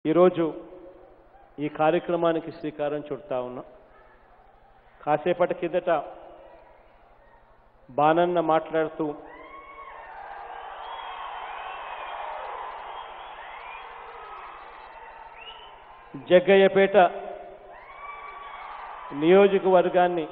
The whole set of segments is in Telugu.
ఈరోజు ఈ కార్యక్రమానికి శ్రీకారం చుడతా ఉన్నాం కాసేపటి కిందట బానన్న మాట్లాడుతూ జగ్గయ్యపేట నియోజకవర్గాన్ని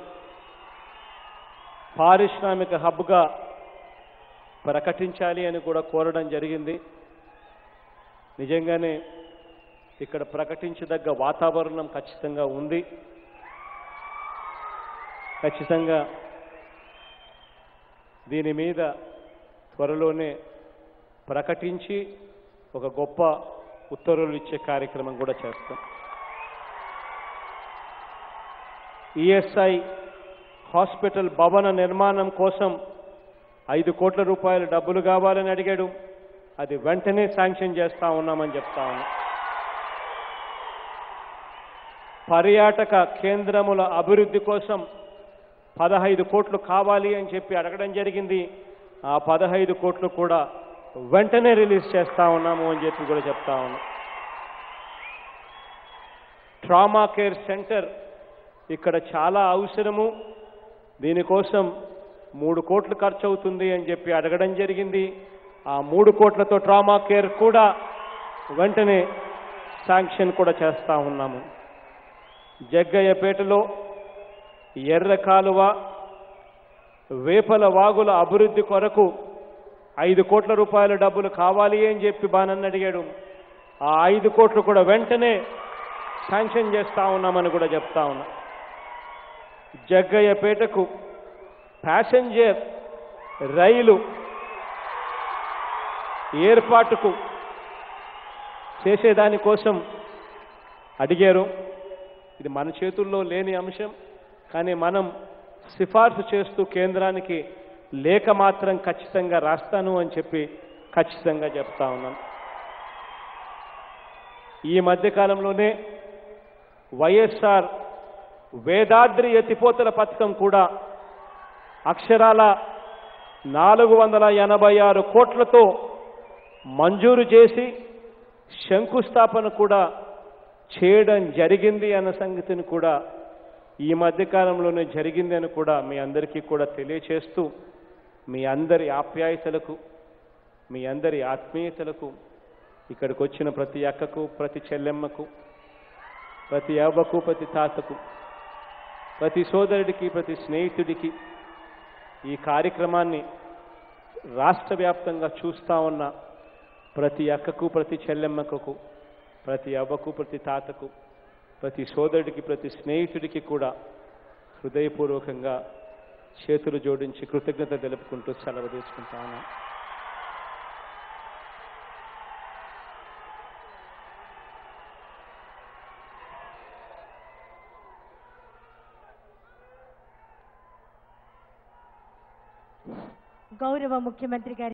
పారిశ్రామిక హబ్గా ప్రకటించాలి అని కూడా కోరడం జరిగింది నిజంగానే ఇక్కడ ప్రకటించదగ్గ వాతావరణం ఖచ్చితంగా ఉంది ఖచ్చితంగా దీని మీద త్వరలోనే ప్రకటించి ఒక గొప్ప ఉత్తర్వులు ఇచ్చే కార్యక్రమం కూడా చేస్తాం ఈఎస్ఐ హాస్పిటల్ భవన నిర్మాణం కోసం ఐదు కోట్ల రూపాయల డబ్బులు కావాలని అడిగాడు అది వెంటనే శాంక్షన్ చేస్తా ఉన్నామని చెప్తా ఉన్నాం పర్యాటక కేంద్రముల అభివృద్ధి కోసం పదహైదు కోట్లు కావాలి అని చెప్పి అడగడం జరిగింది ఆ పదహైదు కోట్లు కూడా వెంటనే రిలీజ్ చేస్తా ఉన్నాము అని చెప్పి కూడా చెప్తా ఉన్నాం ట్రామా కేర్ సెంటర్ ఇక్కడ చాలా అవసరము దీనికోసం మూడు కోట్లు ఖర్చు అవుతుంది అని చెప్పి అడగడం జరిగింది ఆ మూడు కోట్లతో ట్రామా కేర్ కూడా వెంటనే శాంక్షన్ కూడా చేస్తా ఉన్నాము జగ్గయ్యపేటలో ఎర్ర కాలువ వేపల వాగుల అభివృద్ధి కొరకు ఐదు కోట్ల రూపాయల డబ్బులు కావాలి అని చెప్పి బానన్న అడిగాడు ఆ ఐదు కోట్లు కూడా వెంటనే శాంక్షన్ చేస్తా ఉన్నామని కూడా చెప్తా ఉన్నా జగ్గయ్యపేటకు ప్యాసింజర్ రైలు ఏర్పాటుకు చేసేదానికోసం అడిగారు ఇది మన చేతుల్లో లేని అంశం కానీ మనం సిఫార్సు చేస్తూ కేంద్రానికి లేఖ మాత్రం ఖచ్చితంగా రాస్తాను అని చెప్పి ఖచ్చితంగా చెప్తా ఉన్నాను ఈ మధ్యకాలంలోనే వైఎస్ఆర్ వేదాద్రి ఎత్తిపోతల పథకం కూడా అక్షరాల నాలుగు వందల ఎనభై ఆరు కోట్లతో మంజూరు చేసి శంకుస్థాపన కూడా చేయడం జరిగింది అన్న సంగతిని కూడా ఈ మధ్యకాలంలోనే జరిగింది అని కూడా మీ అందరికీ కూడా తెలియచేస్తూ మీ అందరి ఆప్యాయతలకు మీ అందరి ఆత్మీయతలకు ఇక్కడికి వచ్చిన ప్రతి అక్కకు ప్రతి చెల్లెమ్మకు ప్రతి అవ్వకు ప్రతి తాతకు ప్రతి సోదరుడికి ప్రతి స్నేహితుడికి ఈ కార్యక్రమాన్ని రాష్ట్ర వ్యాప్తంగా చూస్తా ఉన్న ప్రతి అక్కకు ప్రతి చెల్లెమ్మకు ప్రతి అవ్వకు ప్రతి తాతకు ప్రతి సోదరుడికి ప్రతి స్నేహితుడికి కూడా హృదయపూర్వకంగా చేతులు జోడించి కృతజ్ఞత తెలుపుకుంటూ సెలవు తీసుకుంటా ఉన్నాను గౌరవ ముఖ్యమంత్రి గారి